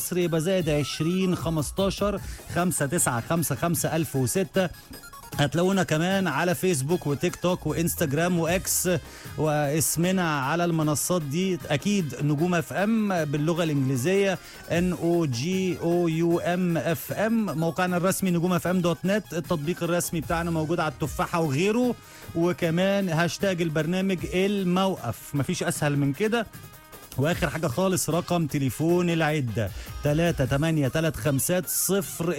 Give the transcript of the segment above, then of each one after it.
مصر يبقى زائد 20 15 5 9 5 5 1006 هتلاقونا كمان على فيسبوك وتيك توك وانستجرام واكس واسمنا على المنصات دي اكيد نجوم اف ام باللغه الانجليزيه ان او جي او يو ام اف ام موقعنا الرسمي نجوم اف ام دوت نت التطبيق الرسمي بتاعنا موجود على التفاحه وغيره وكمان هاشتاج البرنامج الموقف مفيش اسهل من كده واخر حاجه خالص رقم تليفون العده 3 8 3 5 0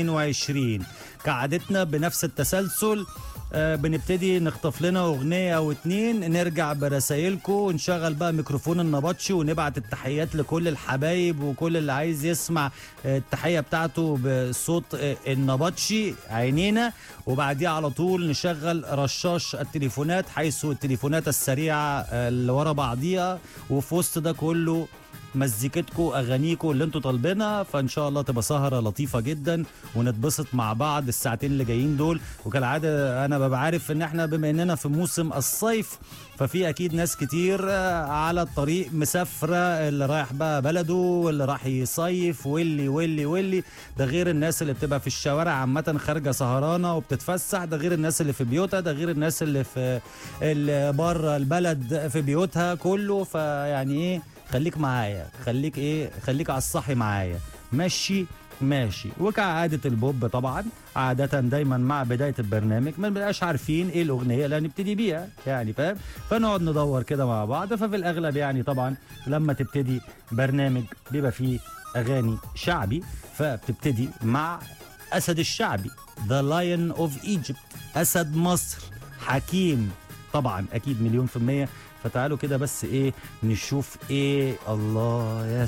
22 كعادتنا بنفس التسلسل آه بنبتدي نخطف لنا اغنيه او اتنين نرجع برسايلكم ونشغل بقى ميكروفون النبطشي ونبعت التحيات لكل الحبايب وكل اللي عايز يسمع آه التحيه بتاعته بصوت آه النبطشي عينينا وبعديها على طول نشغل رشاش التليفونات حيث التليفونات السريعه اللي ورا بعضيها وفي وسط ده كله مزيكتكم اغانيكم اللي انتوا طالبينها فان شاء الله تبقى سهره لطيفه جدا ونتبسط مع بعض الساعتين اللي جايين دول وكالعاده انا ببقى عارف ان احنا بما اننا في موسم الصيف ففي اكيد ناس كتير على الطريق مسافره اللي رايح بقى بلده واللي راح يصيف واللي واللي واللي ده غير الناس اللي بتبقى في الشوارع عامه خارجه سهرانه وبتتفسح ده غير الناس اللي في بيوتها ده غير الناس اللي في اللي بره البلد في بيوتها كله فيعني ايه خليك معايا خليك ايه خليك على الصحي معايا ماشي ماشي وكعادة البوب طبعا عادة دايما مع بداية البرنامج ما بنبقاش عارفين ايه الأغنية اللي هنبتدي بيها يعني فاهم فنقعد ندور كده مع بعض ففي الأغلب يعني طبعا لما تبتدي برنامج بيبقى فيه أغاني شعبي فبتبتدي مع أسد الشعبي The Lion of Egypt أسد مصر حكيم طبعا أكيد مليون في المية فتعالوا كده بس ايه نشوف ايه الله يا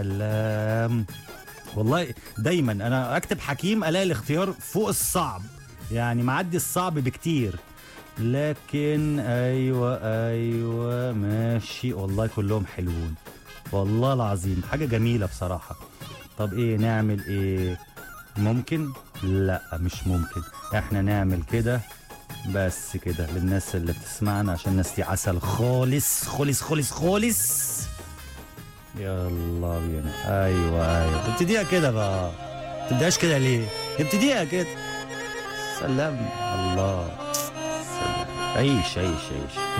سلام والله دايما انا اكتب حكيم الاقي الاختيار فوق الصعب يعني معدي الصعب بكتير لكن ايوه ايوه ماشي والله كلهم حلوين والله العظيم حاجه جميله بصراحه طب ايه نعمل ايه ممكن لا مش ممكن احنا نعمل كده بس كده للناس اللي بتسمعنا عشان الناس دي عسل خالص خالص خالص خالص يلا بينا ايوه ايوه ابتديها كده بقى ما تبداش كده ليه ابتديها كده سلام الله سلام عيش عيش عيش